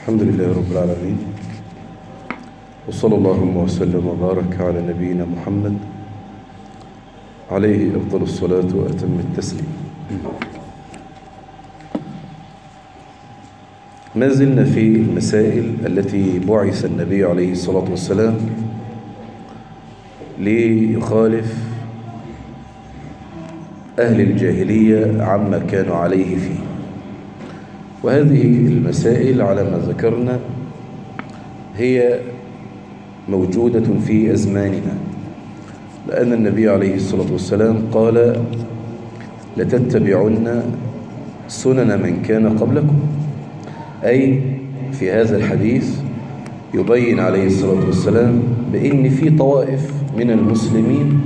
الحمد لله رب العالمين وصلى اللهم وسلم وبارك على نبينا محمد عليه أفضل الصلاة وأتم التسليم ما زلنا في المسائل التي بعث النبي عليه الصلاة والسلام ليخالف أهل الجاهلية عما كانوا عليه فيه وهذه المسائل على ما ذكرنا هي موجودة في أزماننا لأن النبي عليه الصلاة والسلام قال لتتبعن سنن من كان قبلكم أي في هذا الحديث يبين عليه الصلاة والسلام بأن في طوائف من المسلمين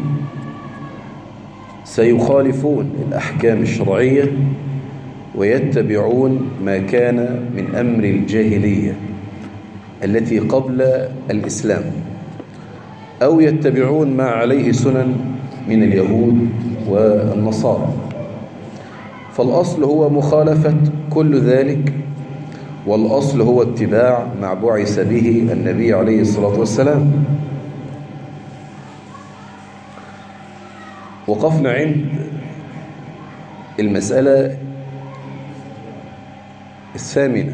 سيخالفون الأحكام الشرعية ويتبعون ما كان من أمر الجاهلية التي قبل الإسلام أو يتبعون ما عليه سنن من اليهود والنصارى فالأصل هو مخالفة كل ذلك والأصل هو اتباع ما بعث به النبي عليه الصلاة والسلام وقفنا عند المسألة الثامنة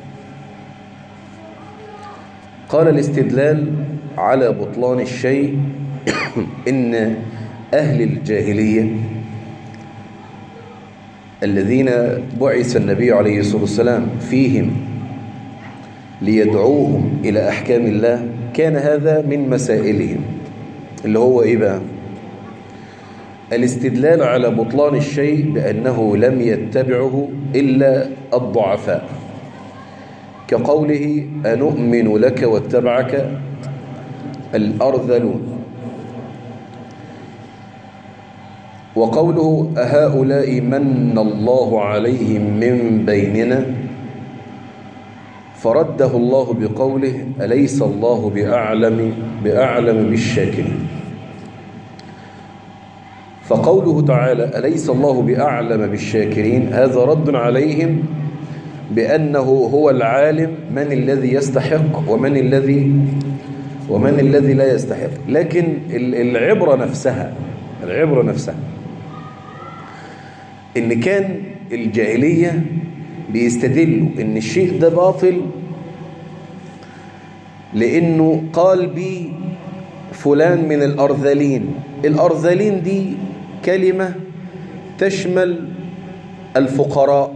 قال الاستدلال على بطلان الشيء إن أهل الجاهلية الذين بعث النبي عليه الصلاة والسلام فيهم ليدعوهم إلى أحكام الله كان هذا من مسائلهم اللي هو إيه بقى الاستدلال على بطلان الشيء بأنه لم يتبعه إلا الضعفاء كقوله أنؤمن لك واتبعك الأرذلون وقوله أهؤلاء من الله عليهم من بيننا فرده الله بقوله أليس الله بأعلم, بأعلم بالشاكرين فقوله تعالى أليس الله بأعلم بالشاكرين هذا رد عليهم بأنه هو العالم من الذي يستحق ومن الذي ومن الذي لا يستحق لكن العبرة نفسها العبرة نفسها إن كان الجاهلية بيستدلوا إن الشيء ده باطل لأنه قال بي فلان من الأرذلين الأرذلين دي كلمة تشمل الفقراء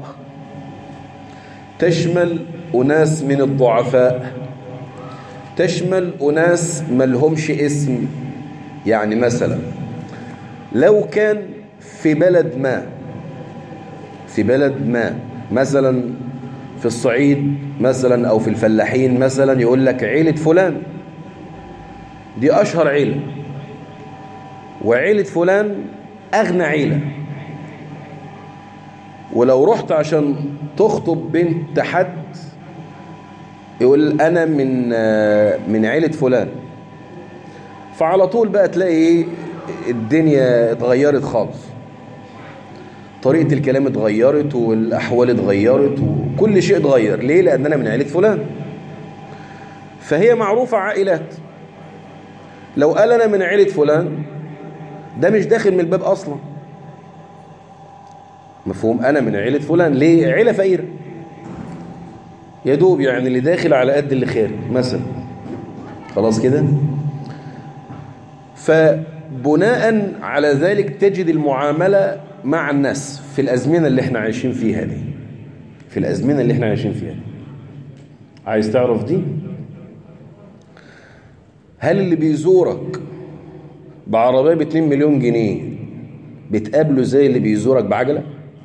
تشمل أناس من الضعفاء تشمل أناس ملهمش اسم يعني مثلا لو كان في بلد ما في بلد ما مثلا في الصعيد مثلا أو في الفلاحين مثلا يقول لك عيلة فلان دي أشهر عيلة وعيلة فلان أغنى عيلة ولو رحت عشان تخطب بنت حد يقول أنا من من عيلة فلان فعلى طول بقى تلاقي الدنيا اتغيرت خالص طريقة الكلام اتغيرت والأحوال اتغيرت وكل شيء اتغير ليه؟ لأن أنا من عيلة فلان فهي معروفة عائلات لو قال أنا من عيلة فلان ده مش داخل من الباب أصلا مفهوم أنا من عيلة فلان ليه؟ عيلة فقيرة يا دوب يعني اللي داخل على قد اللي خارج مثلا خلاص كده فبناء على ذلك تجد المعاملة مع الناس في الأزمنة اللي احنا عايشين فيها دي في الأزمنة اللي احنا عايشين فيها دي عايز تعرف دي هل اللي بيزورك بعربية ب 2 مليون جنيه بتقابله زي اللي بيزورك بعجلة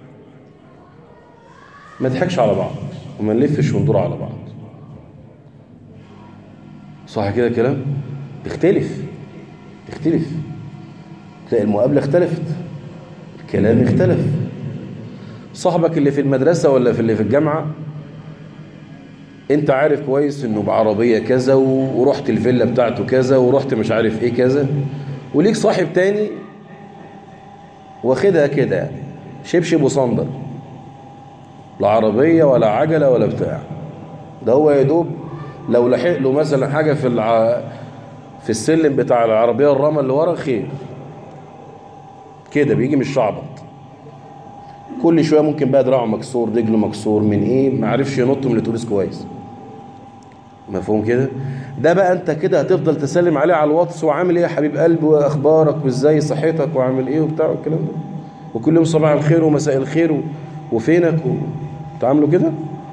ما تضحكش على بعض وما نلفش وندور على بعض صح كده كلام تختلف تختلف تلاقي المقابلة اختلفت الكلام اختلف صاحبك اللي في المدرسة ولا في اللي في الجامعة انت عارف كويس انه بعربية كذا ورحت الفيلا بتاعته كذا ورحت مش عارف ايه كذا وليك صاحب تاني واخدها كده يعني شبشب وصندل لا عربية ولا عجلة ولا بتاع ده هو يا دوب لو لحق له مثلا حاجة في الع... في السلم بتاع العربية الرمى اللي ورا خير كده بيجي مش شعبط كل شوية ممكن بقى دراعه مكسور رجله مكسور من ايه ما عرفش ينط من الاتوبيس كويس مفهوم كده ده بقى انت كده هتفضل تسلم عليه على الواتس وعامل ايه يا حبيب قلبي واخبارك وازاي صحتك وعامل ايه وبتاع والكلام ده وكل يوم صباح الخير ومساء الخير و... وفينك و... تعاملوا كده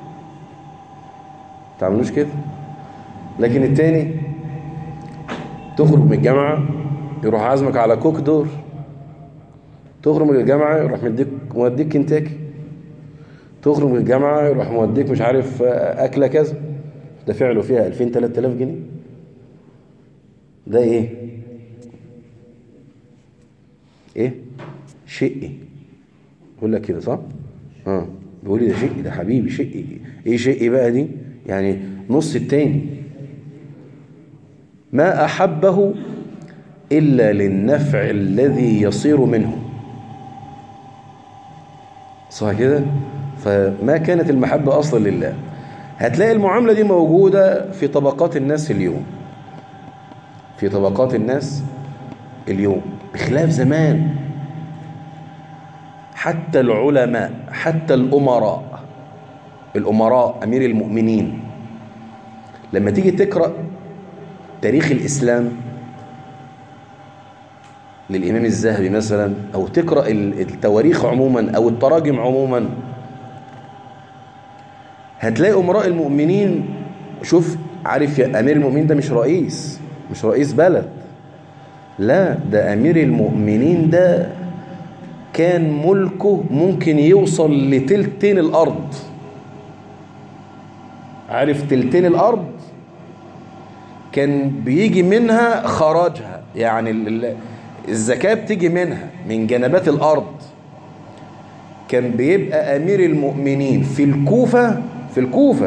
تعملوش كده لكن التاني تخرج من الجامعة يروح عازمك على كوك دور تخرج من الجامعة يروح مديك موديك كنتاكي تخرج من الجامعة يروح موديك مش عارف أكلة كذا دافع له فيها 2000 3000 جنيه ده ايه ايه شقي يقول لك كده صح اه بيقول لي ده شقي ده حبيبي شقي ايه شقي بقى دي يعني نص التاني ما احبه الا للنفع الذي يصير منه صح كده فما كانت المحبة اصلا لله هتلاقي المعاملة دي موجودة في طبقات الناس اليوم في طبقات الناس اليوم بخلاف زمان حتى العلماء حتى الأمراء الأمراء أمير المؤمنين لما تيجي تقرأ تاريخ الإسلام للإمام الذهبي مثلا أو تقرأ التواريخ عموما أو التراجم عموما هتلاقي أمراء المؤمنين شوف عارف يا أمير المؤمنين ده مش رئيس مش رئيس بلد لا ده أمير المؤمنين ده كان ملكه ممكن يوصل لتلتين الأرض عارف تلتين الأرض كان بيجي منها خراجها يعني الزكاة بتيجي منها من جنبات الأرض كان بيبقى أمير المؤمنين في الكوفة في الكوفة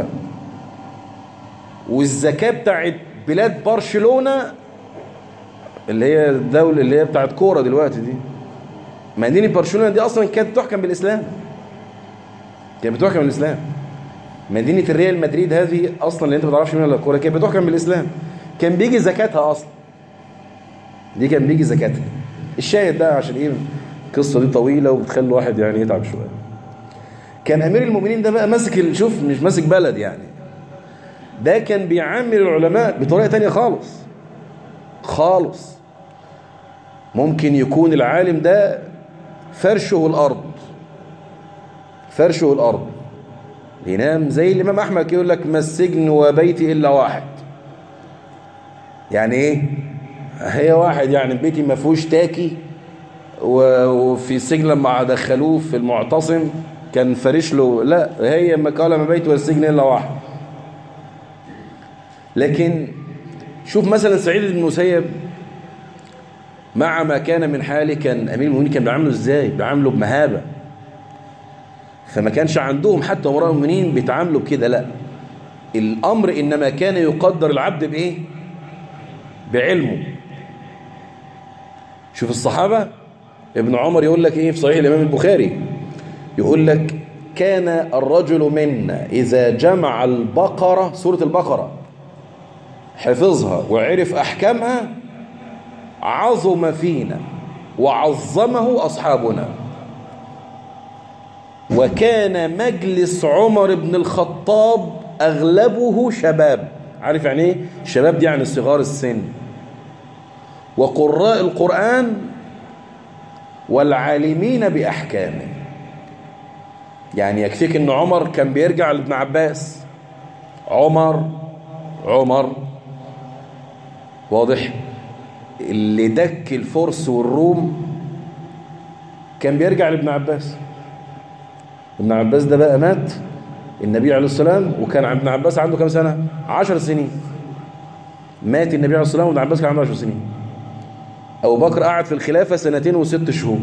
والزكاة بتاعت بلاد برشلونة اللي هي الدولة اللي هي بتاعت كورة دلوقتي دي مدينة برشلونة دي أصلا كانت تحكم بالإسلام كانت بتحكم بالإسلام مدينة الريال مدريد هذه أصلا اللي أنت ما تعرفش منها الكورة كانت بتحكم بالإسلام كان بيجي زكاتها أصلا دي كان بيجي زكاتها الشاهد ده عشان إيه القصة دي طويلة وبتخلي الواحد يعني يتعب شوية كان أمير المؤمنين ده بقى ماسك شوف مش ماسك بلد يعني ده كان بيعامل العلماء بطريقة تانية خالص خالص ممكن يكون العالم ده فرشه الأرض فرشه الأرض ينام زي الإمام أحمد يقول لك ما السجن وبيتي إلا واحد يعني إيه هي واحد يعني بيتي ما فيهوش تاكي وفي السجن لما دخلوه في المعتصم كان فرش له لا هي ما قال ما بيت والسجن إلا واحد لكن شوف مثلا سعيد بن المسيب مع ما كان من حاله كان أمير المؤمنين كان بيعامله إزاي بيعامله بمهابة فما كانش عندهم حتى امراء المؤمنين بيتعاملوا بكده لا الأمر إنما كان يقدر العبد بإيه بعلمه شوف الصحابة ابن عمر يقول لك إيه في صحيح الإمام البخاري يقول لك كان الرجل منا إذا جمع البقرة سورة البقرة حفظها وعرف أحكامها عظم فينا وعظمه أصحابنا وكان مجلس عمر بن الخطاب أغلبه شباب عارف يعني ايه شباب دي يعني صغار السن وقراء القرآن والعالمين بأحكامه يعني يكفيك ان عمر كان بيرجع لابن عباس عمر عمر واضح اللي دك الفرس والروم كان بيرجع لابن عباس ابن عباس ده بقى مات النبي عليه السلام وكان ابن عباس عنده كام سنة عشر سنين مات النبي عليه السلام وابن عباس كان عنده عشر سنين أبو بكر قعد في الخلافة سنتين وست شهور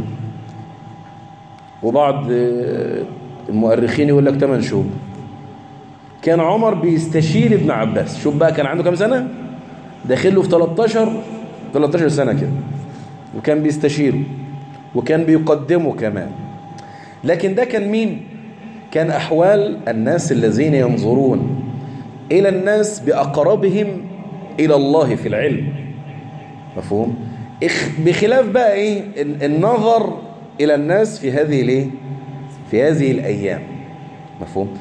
وبعض المؤرخين يقول لك 8 شهور كان عمر بيستشير ابن عباس شوف بقى كان عنده كام سنة داخل له في 13 13 سنة كده وكان بيستشيره وكان بيقدمه كمان لكن ده كان مين كان أحوال الناس الذين ينظرون إلى الناس بأقربهم إلى الله في العلم مفهوم بخلاف بقى إيه النظر إلى الناس في هذه الايه في هذه الأيام مفهوم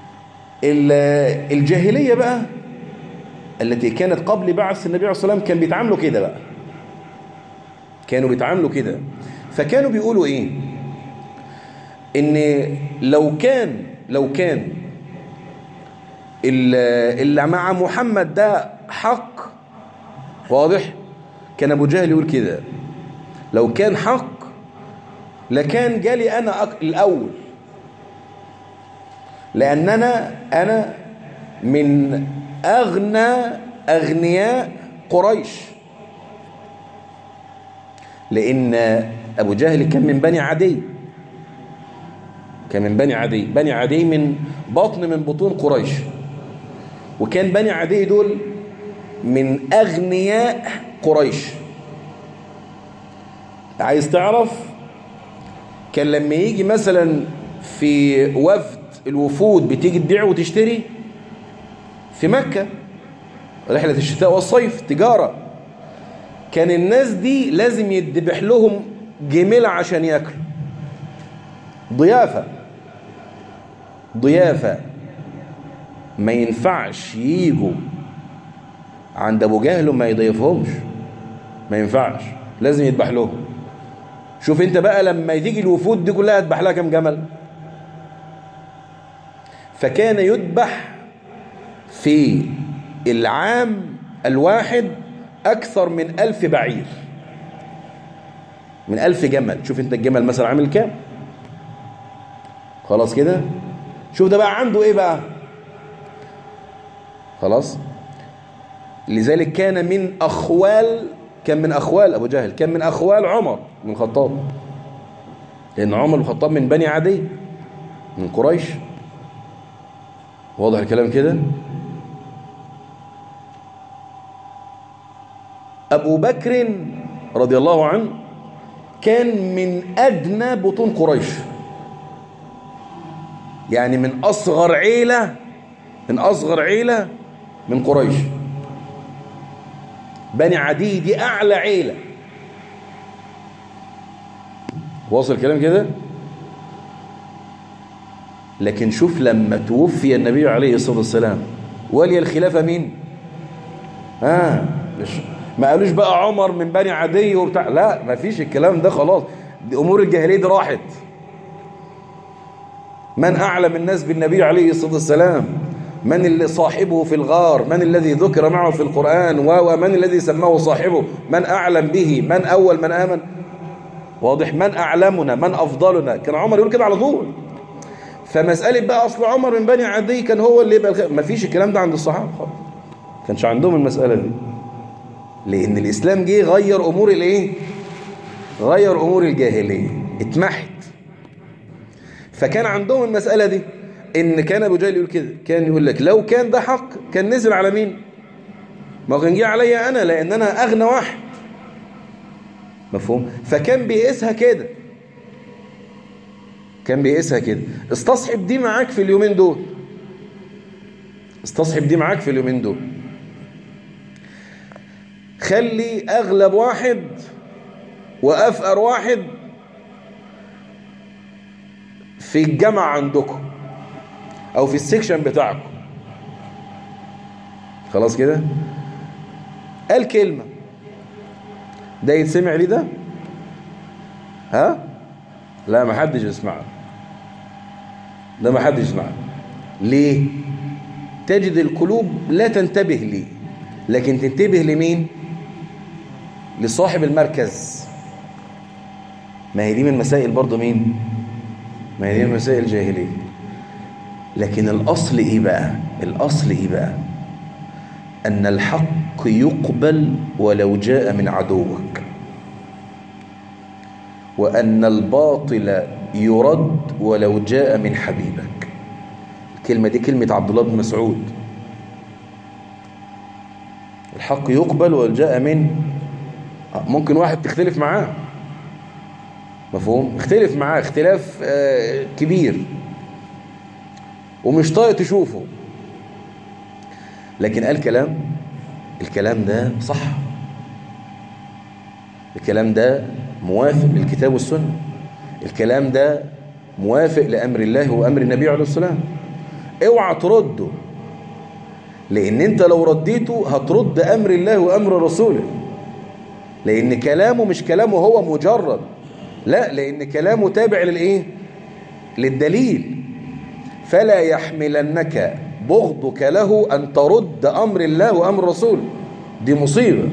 الجاهلية بقى التي كانت قبل بعث النبي عليه الصلاة والسلام كان بيتعاملوا كده بقى كانوا بيتعاملوا كده فكانوا بيقولوا ايه ان لو كان لو كان اللي مع محمد ده حق واضح كان ابو جهل يقول كده لو كان حق لكان جالي انا الاول لاننا انا من اغنى اغنياء قريش لان ابو جهل كان من بني عدي كان من بني عدي بني عدي من بطن من بطون قريش وكان بني عدي دول من أغنياء قريش عايز تعرف كان لما يجي مثلا في وفد الوفود بتيجي تبيع وتشتري في مكة رحلة الشتاء والصيف تجارة كان الناس دي لازم يدبح لهم جميلة عشان ياكلوا ضيافة ضيافة ما ينفعش ييجوا عند ابو جهل وما يضيفهمش ما ينفعش لازم يذبح لهم شوف انت بقى لما تيجي الوفود دي كلها يذبح لها كم جمل فكان يذبح في العام الواحد أكثر من ألف بعير من ألف جمل شوف انت الجمل مثلا عامل كام خلاص كده شوف ده بقى عنده ايه بقى خلاص لذلك كان من أخوال كان من أخوال أبو جهل كان من أخوال عمر بن الخطاب لأن عمر بن الخطاب من بني عدي من قريش واضح الكلام كده أبو بكر رضي الله عنه كان من أدنى بطون قريش يعني من أصغر عيلة من أصغر عيلة من قريش بني عدي دي أعلى عيلة واصل الكلام كده لكن شوف لما توفي النبي عليه الصلاة والسلام ولي الخلافة مين آه مش ما قالوش بقى عمر من بني عدي وبتاع لا ما فيش الكلام ده خلاص دي أمور الجاهلية دي راحت من أعلم الناس بالنبي عليه الصلاة والسلام من اللي صاحبه في الغار من الذي ذكر معه في القرآن ومن الذي سماه صاحبه من أعلم به من أول من آمن واضح من أعلمنا من أفضلنا كان عمر يقول كده على طول فمسألة بقى أصل عمر من بني عدي كان هو اللي يبقى الخير ما فيش الكلام ده عند الصحابة خالص كانش عندهم المسألة دي لأن الإسلام جه غير أمور الإيه غير أمور الجاهلية اتمحت فكان عندهم المسألة دي ان كان ابو جهل يقول كده كان يقول لك لو كان ده حق كان نزل على مين ما كان جه عليا انا لان انا اغنى واحد مفهوم فكان بيقيسها كده كان بيقيسها كده استصحب دي معاك في اليومين دول استصحب دي معاك في اليومين دول خلي اغلب واحد وافقر واحد في الجامعة عندكم او في السكشن بتاعكم خلاص كده قال كلمة ده يتسمع لي ده ها لا ما حدش يسمعه ده ما حدش يسمعه ليه تجد القلوب لا تنتبه ليه لكن تنتبه لمين لصاحب المركز ما هي دي من مسائل برضه مين ما هي دي من مسائل الجاهليه لكن الأصل إيه بقى الأصل إيه بقى أن الحق يقبل ولو جاء من عدوك وأن الباطل يرد ولو جاء من حبيبك الكلمة دي كلمة عبد الله بن مسعود الحق يقبل ولو جاء من ممكن واحد تختلف معاه مفهوم اختلف معاه اختلاف كبير ومش طايق تشوفه لكن قال كلام الكلام ده صح الكلام ده موافق للكتاب والسنة الكلام ده موافق لأمر الله وأمر النبي عليه السلام اوعى ترده لأن انت لو رديته هترد أمر الله وأمر رسوله لأن كلامه مش كلامه هو مجرد لا لأن كلامه تابع للإيه للدليل فلا يحملنك بغضك له أن ترد أمر الله وأمر رسوله دي مصيبة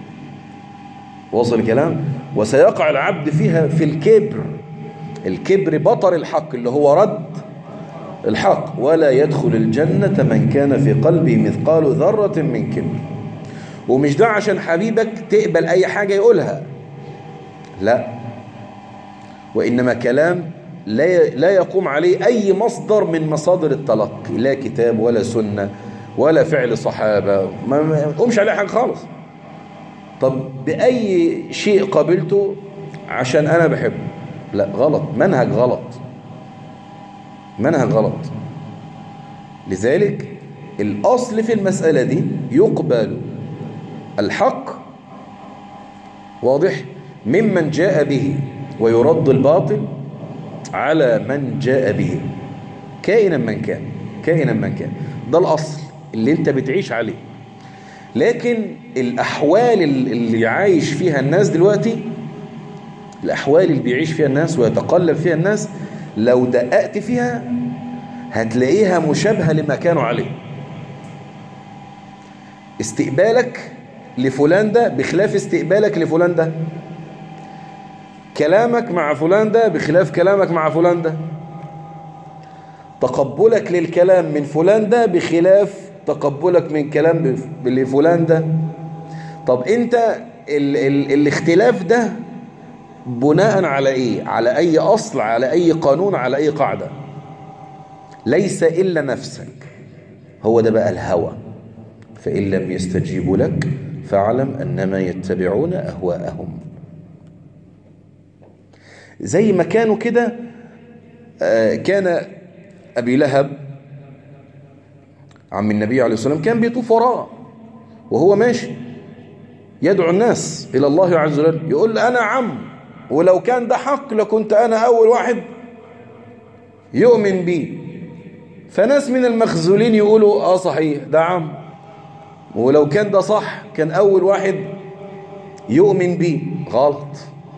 وصل الكلام وسيقع العبد فيها في الكبر الكبر بطر الحق اللي هو رد الحق ولا يدخل الجنة من كان في قلبه مثقال ذرة من كبر ومش ده عشان حبيبك تقبل أي حاجة يقولها لا وإنما كلام لا لا يقوم عليه أي مصدر من مصادر التلقي لا كتاب ولا سنة ولا فعل صحابة ما يقومش عليه حاجة خالص طب بأي شيء قبلته عشان أنا بحبه لا غلط منهج غلط منهج غلط لذلك الأصل في المسألة دي يقبل الحق واضح ممن جاء به ويرد الباطل على من جاء به كائنا من كان كائنا من كان ده الأصل اللي انت بتعيش عليه لكن الأحوال اللي عايش فيها الناس دلوقتي الأحوال اللي بيعيش فيها الناس ويتقلب فيها الناس لو دققت فيها هتلاقيها مشابهة لما كانوا عليه استقبالك لفلان ده بخلاف استقبالك لفلان ده كلامك مع فلان ده بخلاف كلامك مع فلان ده تقبلك للكلام من فلان ده بخلاف تقبلك من كلام لفلان ده طب انت ال ال الاختلاف ده بناء على ايه على اي اصل على اي قانون على اي قاعدة ليس الا نفسك هو ده بقى الهوى فإن لم يستجيبوا لك فاعلم أنما يتبعون أهواءهم زي ما كانوا كده كان أبي لهب عم النبي عليه الصلاة والسلام كان بيطوف وراه وهو ماشي يدعو الناس إلى الله عز وجل يقول أنا عم ولو كان ده حق لكنت أنا أول واحد يؤمن بي فناس من المخزولين يقولوا آه صحيح ده عم ولو كان ده صح كان أول واحد يؤمن بيه غلط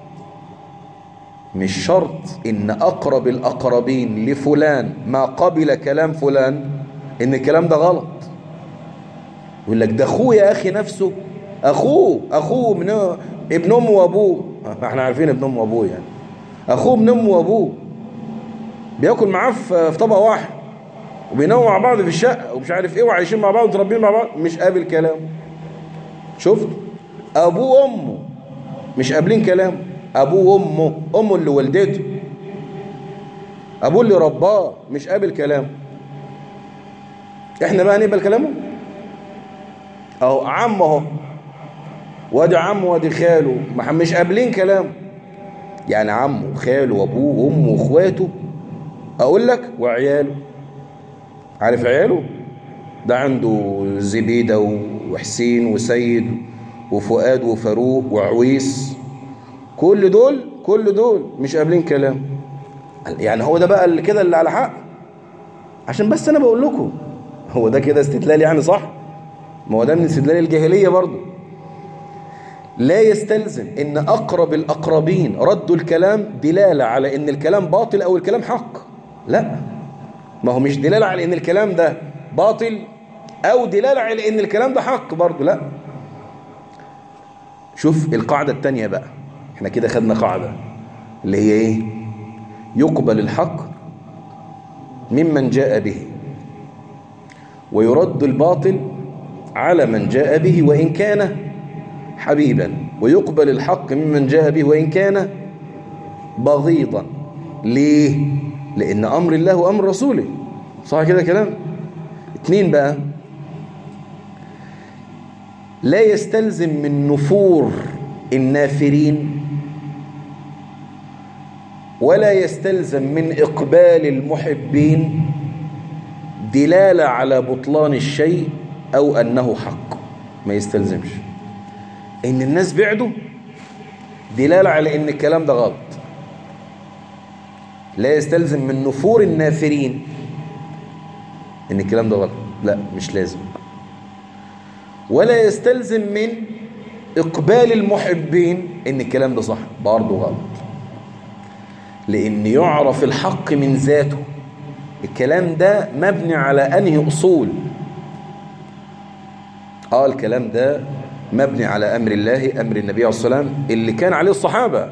مش شرط إن أقرب الأقربين لفلان ما قبل كلام فلان إن الكلام ده غلط يقول لك ده أخوه يا أخي نفسه أخوه أخوه من ابن أمه وأبوه احنا عارفين ابن أمه وأبوه يعني أخوه ابن أمه وأبوه بياكل معاه في طبق واحد وبيناموا مع بعض في الشقة ومش عارف ايه وعايشين مع بعض ومتربيين مع بعض مش قابل كلام شفت ابوه وامه مش قابلين كلام ابوه وامه امه اللي ولدته ابوه اللي رباه مش قابل كلام احنا بقى نقبل كلامه اهو عمه اهو وادي عمه وادي خاله مش قابلين كلام يعني عمه وخاله وابوه وامه واخواته اقول لك وعياله عارف عياله ده عنده زبيدة وحسين وسيد وفؤاد وفاروق وعويس كل دول كل دول مش قابلين كلام يعني هو ده بقى اللي كده اللي على حق عشان بس انا بقول لكم هو ده كده استدلال يعني صح ما هو ده من استدلال الجاهلية برضه لا يستلزم ان اقرب الاقربين ردوا الكلام دلالة على ان الكلام باطل او الكلام حق لا ما هو مش دلالة على ان الكلام ده باطل او دلالة على ان الكلام ده حق برضه لا شوف القاعدة التانية بقى احنا كده خدنا قاعدة اللي هي ايه يقبل الحق ممن جاء به ويرد الباطل على من جاء به وإن كان حبيبا ويقبل الحق ممن جاء به وإن كان بغيضا ليه لأن أمر الله وأمر رسوله صح كده كلام اتنين بقى لا يستلزم من نفور النافرين ولا يستلزم من إقبال المحبين دلالة على بطلان الشيء أو أنه حق ما يستلزمش إن الناس بعدوا دلالة على إن الكلام ده غلط لا يستلزم من نفور النافرين إن الكلام ده غلط لا مش لازم ولا يستلزم من إقبال المحبين إن الكلام ده صح برضه غلط لأن يعرف الحق من ذاته الكلام ده مبني على أنهي أصول آه الكلام ده مبني على أمر الله أمر النبي عليه الصلاة والسلام اللي كان عليه الصحابة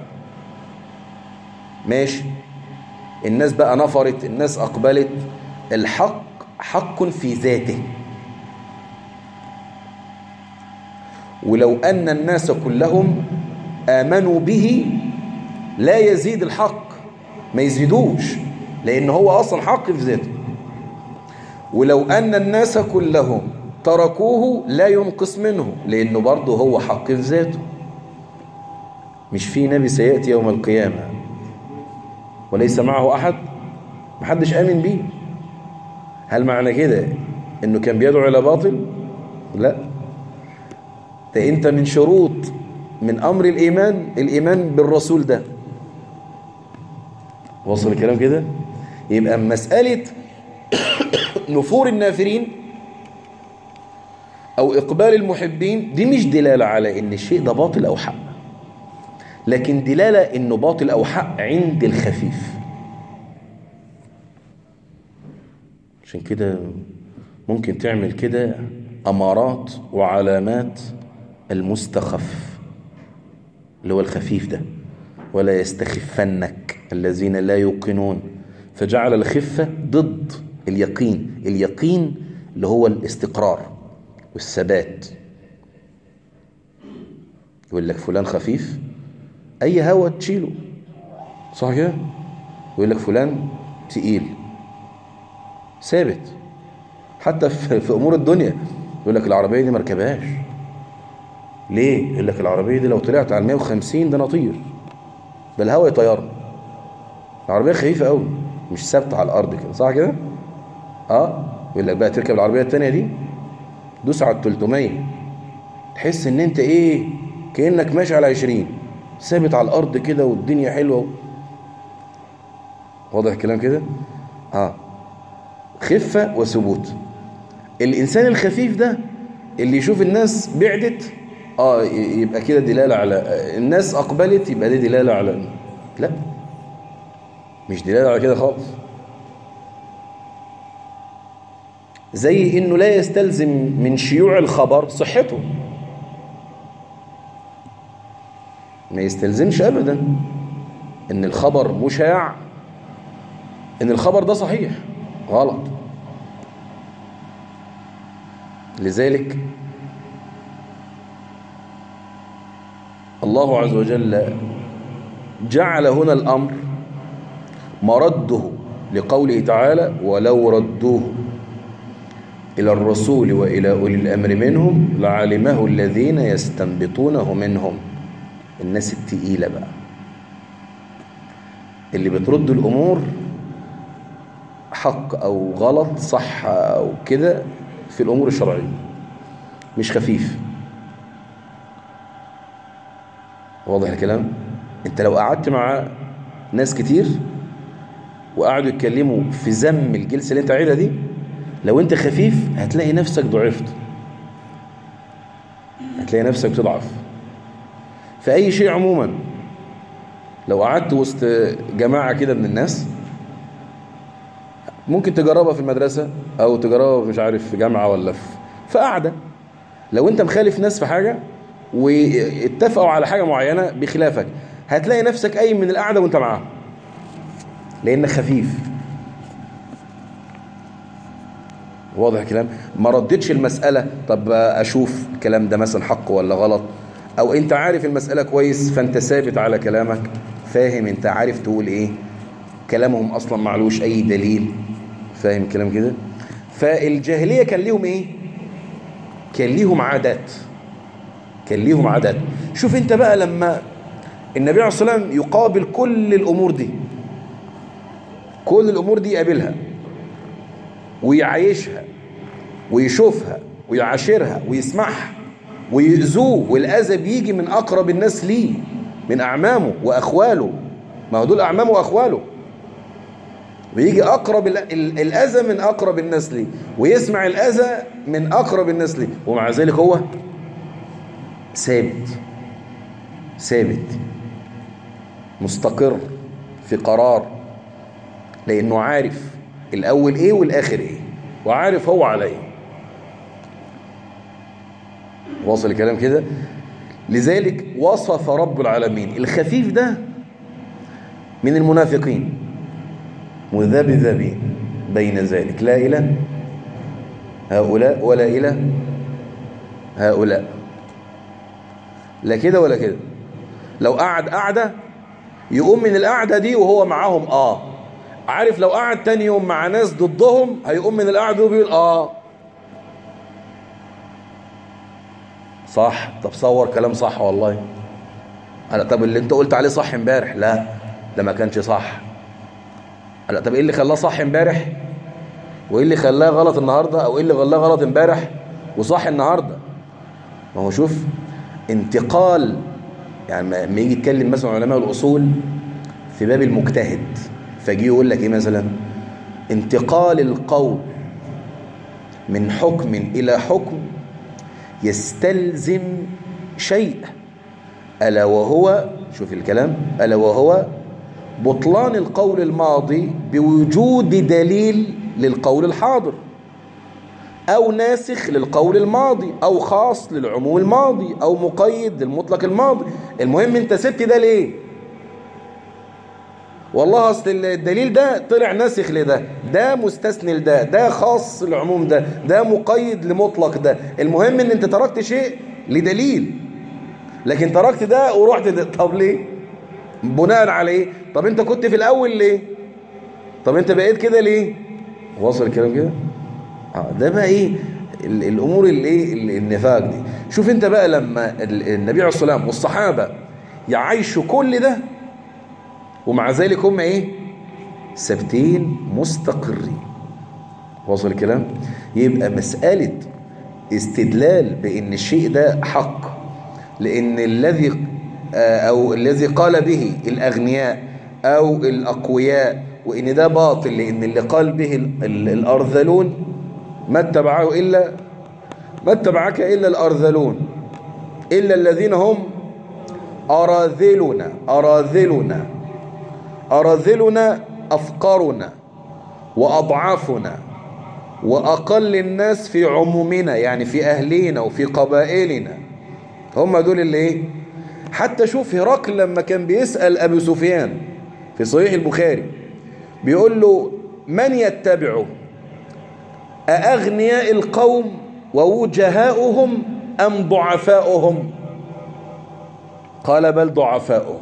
ماشي الناس بقى نفرت الناس أقبلت الحق حق في ذاته ولو أن الناس كلهم آمنوا به لا يزيد الحق ما يزيدوش لأن هو أصلا حق في ذاته ولو أن الناس كلهم تركوه لا ينقص منه لأنه برضه هو حق في ذاته مش في نبي سيأتي يوم القيامة وليس معه أحد محدش آمن به هل معنى كده أنه كان بيدعو إلى باطل لا ده أنت من شروط من أمر الإيمان الإيمان بالرسول ده وصل الكلام كده يبقى مسألة نفور النافرين أو إقبال المحبين دي مش دلالة على إن الشيء ده باطل أو حق لكن دلالة إنه باطل أو حق عند الخفيف عشان كده ممكن تعمل كده أمارات وعلامات المستخف اللي هو الخفيف ده ولا يستخفنك الذين لا يوقنون فجعل الخفة ضد اليقين اليقين اللي هو الاستقرار والثبات يقول لك فلان خفيف أي هوا تشيله صح كده يقول لك فلان تقيل ثابت حتى في, في أمور الدنيا يقول لك العربية دي مركبهاش ليه؟ يقول لك العربية دي لو طلعت على 150 ده نطير ده الهوا يطيرنا العربية خفيفة قوي مش ثابتة على الأرض كده صح كده؟ اه يقول لك بقى تركب العربية التانية دي دوس على 300 تحس ان انت ايه كأنك ماشي على 20 ثابت على الأرض كده والدنيا حلوة واضح الكلام كده؟ اه خفة وثبوت الإنسان الخفيف ده اللي يشوف الناس بعدت اه يبقى كده دلالة على الناس أقبلت يبقى دي دلالة على لا مش دلالة على كده خالص زي انه لا يستلزم من شيوع الخبر صحته ما يستلزمش ابدا ان الخبر مشاع ان الخبر ده صحيح غلط لذلك الله عز وجل جعل هنا الأمر مرده لقوله تعالى ولو ردوه إلى الرسول وإلى أولي الأمر منهم لعلمه الذين يستنبطونه منهم الناس التقيلة بقى اللي بترد الأمور حق أو غلط صح أو كده في الأمور الشرعية مش خفيف واضح الكلام انت لو قعدت مع ناس كتير وقعدوا يتكلموا في ذم الجلسة اللي انت قاعدها دي لو انت خفيف هتلاقي نفسك ضعفت هتلاقي نفسك بتضعف في اي شيء عموما لو قعدت وسط جماعة كده من الناس ممكن تجربها في المدرسة او تجربها مش عارف في جامعة ولا في في قعدة لو انت مخالف ناس في حاجة واتفقوا على حاجة معينة بخلافك هتلاقي نفسك قايم من القعدة وانت معاهم لانك خفيف واضح الكلام ما ردتش المسألة طب اشوف الكلام ده مثلا حق ولا غلط او انت عارف المسألة كويس فانت ثابت على كلامك فاهم انت عارف تقول ايه كلامهم اصلا معلوش اي دليل فاهم الكلام كده فالجاهلية كان ليهم ايه كان ليهم عادات كان ليهم عادات شوف انت بقى لما النبي عليه الصلاة والسلام يقابل كل الامور دي كل الامور دي يقابلها ويعيشها ويشوفها ويعاشرها ويسمعها ويؤذوه والأذى بيجي من أقرب الناس ليه من أعمامه وأخواله ما هو دول أعمامه وأخواله ويجي أقرب الأذى من أقرب الناس ليه ويسمع الأذى من أقرب الناس ليه ومع ذلك هو ثابت ثابت مستقر في قرار لأنه عارف الأول إيه والآخر إيه وعارف هو على إيه واصل الكلام كده لذلك وصف رب العالمين الخفيف ده من المنافقين مذبذبين بين ذلك لا إله هؤلاء ولا إله هؤلاء لا كده ولا كده لو قعد قعدة يقوم من القعدة دي وهو معاهم آه عارف لو قعد تاني يوم مع ناس ضدهم هيقوم من القعدة وبيقول آه صح طب صور كلام صح والله أنا طب اللي انت قلت عليه صح امبارح لا ده ما كانش صح لا طب ايه اللي خلاه صح امبارح وايه اللي خلاه غلط النهارده او ايه اللي خلاه غلط امبارح وصح النهارده ما هو شوف انتقال يعني ما يجي يتكلم مثلا علماء الاصول في باب المجتهد فجي يقول لك ايه مثلا انتقال القول من حكم الى حكم يستلزم شيء ألا وهو شوف الكلام ألا وهو بطلان القول الماضي بوجود دليل للقول الحاضر أو ناسخ للقول الماضي أو خاص للعموم الماضي أو مقيد للمطلق الماضي المهم أنت سبت ده ليه والله أصل الدليل ده طلع ناسخ لده ده مستثني لده ده خاص للعموم ده ده مقيد لمطلق ده المهم ان انت تركت شيء لدليل لكن تركت ده ورحت ده طب ليه بناء على ايه طب انت كنت في الاول ليه طب انت بقيت كده ليه واصل الكلام كده اه ده بقى ايه الامور اللي ايه النفاق دي شوف انت بقى لما النبي عليه الصلاه والسلام والصحابه يعيشوا كل ده ومع ذلك هم ايه ثابتين مستقرين واصل الكلام يبقى مسألة استدلال بأن الشيء ده حق لأن الذي أو الذي قال به الأغنياء أو الأقوياء وإن ده باطل لأن اللي قال به الأرذلون ما اتبعه إلا ما اتبعك إلا الأرذلون إلا الذين هم أراذلنا أراذلنا أراذلنا أفقرنا وأضعافنا وأقل الناس في عمومنا يعني في أهلينا وفي قبائلنا هم دول اللي إيه حتى شوف هرقل لما كان بيسأل أبي سفيان في صحيح البخاري بيقول له من يتبعه أأغنياء القوم ووجهاؤهم أم ضعفاؤهم قال بل ضعفاؤهم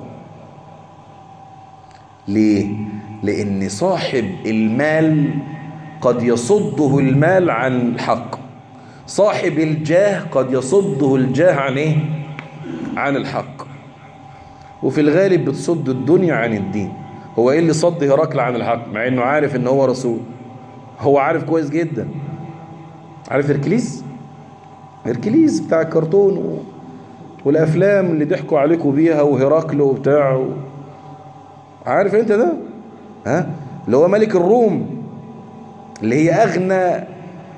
ليه لأن صاحب المال قد يصده المال عن الحق صاحب الجاه قد يصده الجاه عن ايه عن الحق وفي الغالب بتصد الدنيا عن الدين هو ايه اللي صد هرقل عن الحق مع انه عارف ان هو رسول هو عارف كويس جدا عارف هركليس هركليس بتاع الكرتون و... والافلام اللي ضحكوا عليكم بيها وهرقل وبتاع و... عارف انت ده ها اللي هو ملك الروم اللي هي أغنى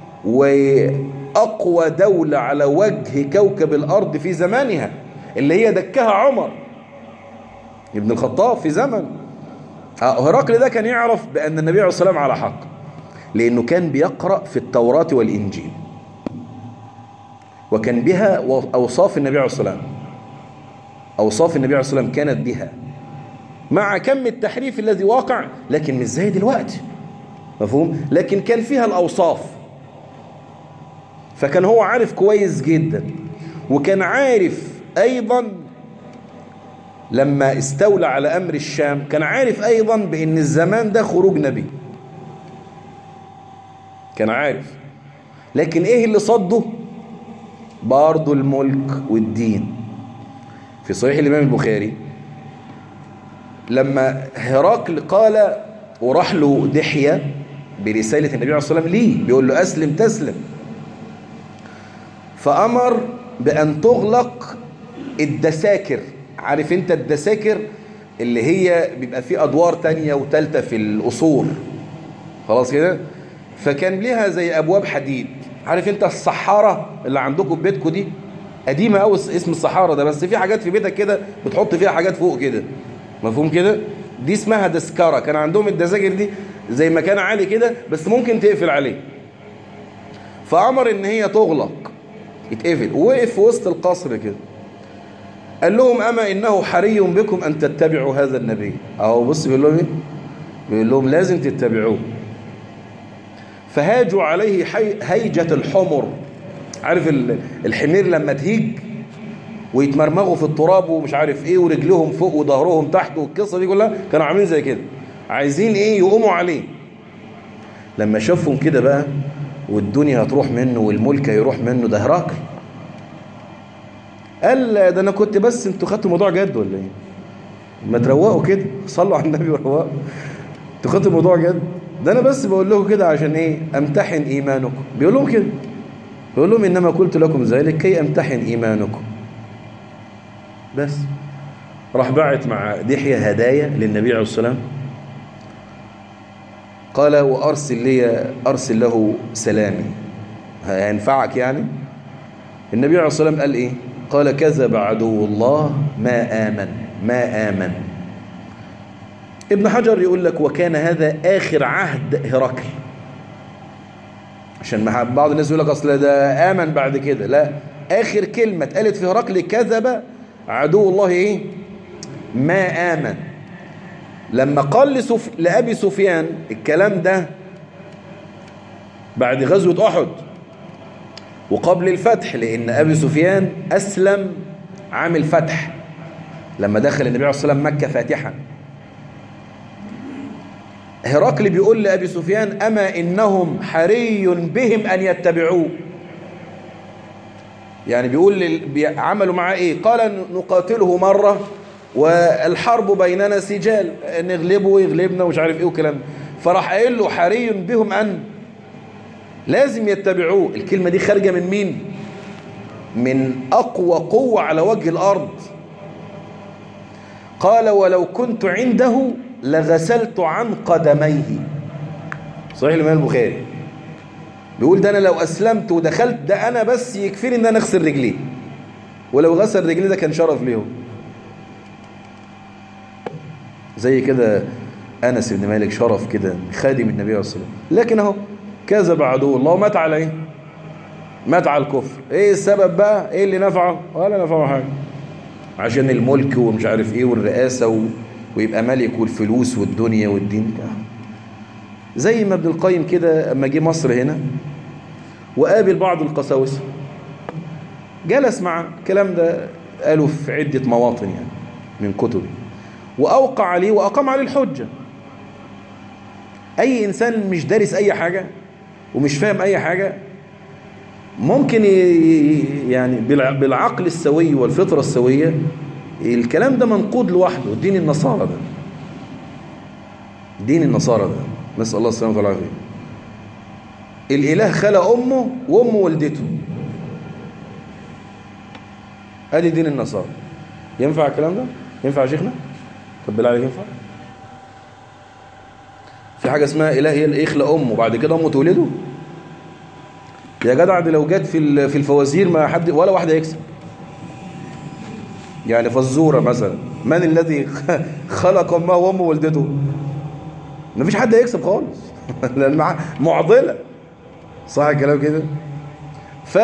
وأقوى دولة على وجه كوكب الأرض في زمانها اللي هي دكها عمر ابن الخطاب في زمن هرقل ده كان يعرف بأن النبي عليه الصلاة والسلام على حق لأنه كان بيقرأ في التوراة والإنجيل وكان بها أوصاف النبي عليه الصلاة والسلام أوصاف النبي عليه الصلاة والسلام كانت بها مع كم التحريف الذي واقع لكن مش زي دلوقتي مفهوم لكن كان فيها الأوصاف فكان هو عارف كويس جدا وكان عارف أيضا لما استولى على أمر الشام كان عارف أيضا بأن الزمان ده خروج نبي كان عارف لكن إيه اللي صده برضه الملك والدين في صحيح الإمام البخاري لما هرقل قال وراح له دحية برسالة النبي عليه الصلاة والسلام ليه بيقول له أسلم تسلم فأمر بأن تغلق الدساكر عارف انت الدساكر اللي هي بيبقى فيه أدوار تانية وتالتة في الأصول خلاص كده فكان ليها زي أبواب حديد عارف انت الصحارة اللي عندكم في بيتكم دي قديمة قوي اسم الصحارة ده بس في حاجات في بيتك كده بتحط فيها حاجات فوق كده مفهوم كده دي اسمها دسكرة كان عندهم الدساكر دي زي مكان عالي كده بس ممكن تقفل عليه فأمر ان هي تغلق يتقفل ووقف في وسط القصر كده قال لهم أما إنه حري بكم أن تتبعوا هذا النبي أهو بص بيقول لهم إيه بيقول لهم لازم تتبعوه فهاجوا عليه حي... هيجة الحمر عارف الحمير لما تهيج ويتمرمغوا في التراب ومش عارف ايه ورجلهم فوق وظهرهم تحت والقصه دي كلها كانوا عاملين زي كده عايزين ايه يقوموا عليه لما شافهم كده بقى والدنيا هتروح منه والملك هيروح منه ده هرقل قال ده انا كنت بس انتوا خدتوا الموضوع جد ولا ايه ما تروقوا كده صلوا على النبي وروقوا انتوا خدتوا الموضوع جد ده انا بس بقول لكم كده عشان ايه امتحن ايمانكم بيقول لهم كده بيقول لهم انما قلت لكم ذلك كي امتحن ايمانكم بس راح باعت مع دحية هدايا للنبي عليه الصلاة والسلام قال وأرسل لي أرسل له سلامي هينفعك يعني النبي عليه الصلاة والسلام قال إيه قال كذب عدو الله ما آمن ما آمن ابن حجر يقول لك وكان هذا آخر عهد هرقل عشان بعض الناس يقول لك أصل ده آمن بعد كده لا آخر كلمة اتقالت في هرقل كذب عدو الله إيه ما آمن لما قال لسف... لأبي سفيان الكلام ده بعد غزوة أحد وقبل الفتح لأن أبي سفيان أسلم عام الفتح لما دخل النبي عليه الصلاة والسلام مكة فاتحا هرقل بيقول لأبي سفيان أما إنهم حري بهم أن يتبعوه يعني بيقول عملوا معاه إيه قال نقاتله مرة والحرب بيننا سجال نغلبه ويغلبنا ومش عارف إيه وكلام فراح قايل له حري بهم أن لازم يتبعوه الكلمة دي خارجة من مين من أقوى قوة على وجه الأرض قال ولو كنت عنده لغسلت عن قدميه صحيح الإمام البخاري بيقول ده أنا لو أسلمت ودخلت ده أنا بس يكفيني إن أنا أغسل رجليه ولو غسل رجليه ده كان شرف ليه زي كده أنس بن مالك شرف كده خادم النبي عليه الصلاة والسلام لكن أهو كذب عدو الله ومات على ايه مات على الكفر ايه السبب بقى ايه اللي نفعه ولا نفعه حاجه عشان الملك ومش عارف ايه والرئاسه و... ويبقى ملك والفلوس والدنيا والدين زي ما ابن القيم كده اما جه مصر هنا وقابل بعض القساوسه جلس مع الكلام ده قالوا في عده مواطن يعني من كتبه واوقع عليه واقام عليه الحجه اي انسان مش دارس اي حاجه ومش فاهم اي حاجة ممكن يعني بالعقل السوي والفطرة السوية الكلام ده منقود لوحده دين النصارى ده دين النصارى ده نسأل الله السلامة والعافية الإله خلق أمه وأمه ولدته ادي دين النصارى ينفع الكلام ده ينفع يا شيخنا طب بالله عليك ينفع في حاجة اسمها إله هي اللي يخلق أمه وبعد كده أمه تولده يا جدع دي لو جت في في الفوازير ما حد ولا واحد هيكسب يعني فزورة مثلا من الذي خلق أمه وأمه ولدته ما فيش حد هيكسب خالص لأن معضلة صح الكلام كده ف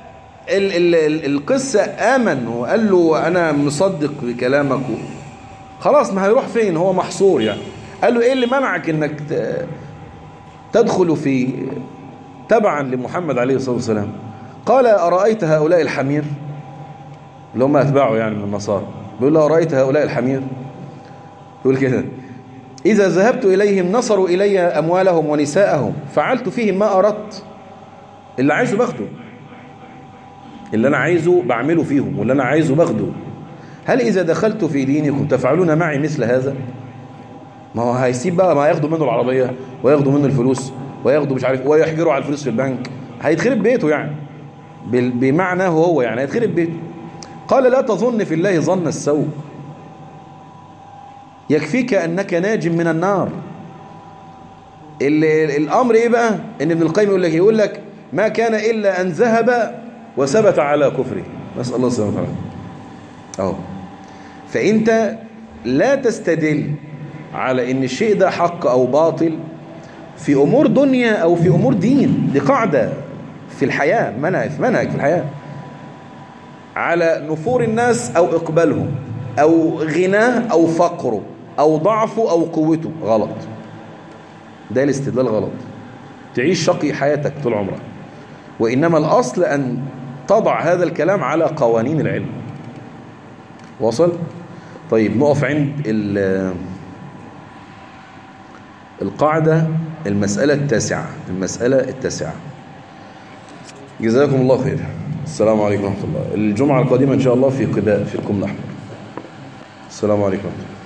القصة آمن وقال له أنا مصدق بكلامك خلاص ما هيروح فين هو محصور يعني قال له ايه اللي منعك انك تدخل في تبعا لمحمد عليه الصلاة والسلام قال أرأيت هؤلاء الحمير اللي هم أتباعه يعني من النصارى بيقول له أرأيت هؤلاء الحمير يقول كده إذا ذهبت إليهم نصروا إلي أموالهم ونساءهم فعلت فيهم ما أردت اللي عايزه باخده اللي أنا عايزه بعمله فيهم واللي أنا عايزه باخده هل إذا دخلت في دينكم تفعلون معي مثل هذا ما هو هيسيب بقى ما ياخدوا منه العربية وياخدوا منه الفلوس وياخدوا مش عارف ويحجروا على الفلوس في البنك هيتخرب بيته يعني بال- بمعنى هو يعني هيتخرب بيته قال لا تظن في الله ظن السوء يكفيك أنك ناج من النار ال- ال- الأمر إيه بقى إن ابن القيم يقول لك يقول لك ما كان إلا أن ذهب وثبت على كفره نسأل الله سبحانه وتعالى أهو فأنت لا تستدل على إن الشيء ده حق أو باطل في أمور دنيا أو في أمور دين دي قاعدة في الحياة منهج منهج في الحياة على نفور الناس أو إقبالهم أو غناه أو فقره أو ضعفه أو قوته غلط ده الاستدلال غلط تعيش شقي حياتك طول عمرك وإنما الأصل أن تضع هذا الكلام على قوانين العلم وصل؟ طيب نقف عند ال- القاعدة المسألة التاسعة المسألة التاسعة جزاكم الله خير السلام عليكم ورحمة الله الجمعة القادمة إن شاء الله في قباء في القم الأحمر السلام عليكم ورحمة الله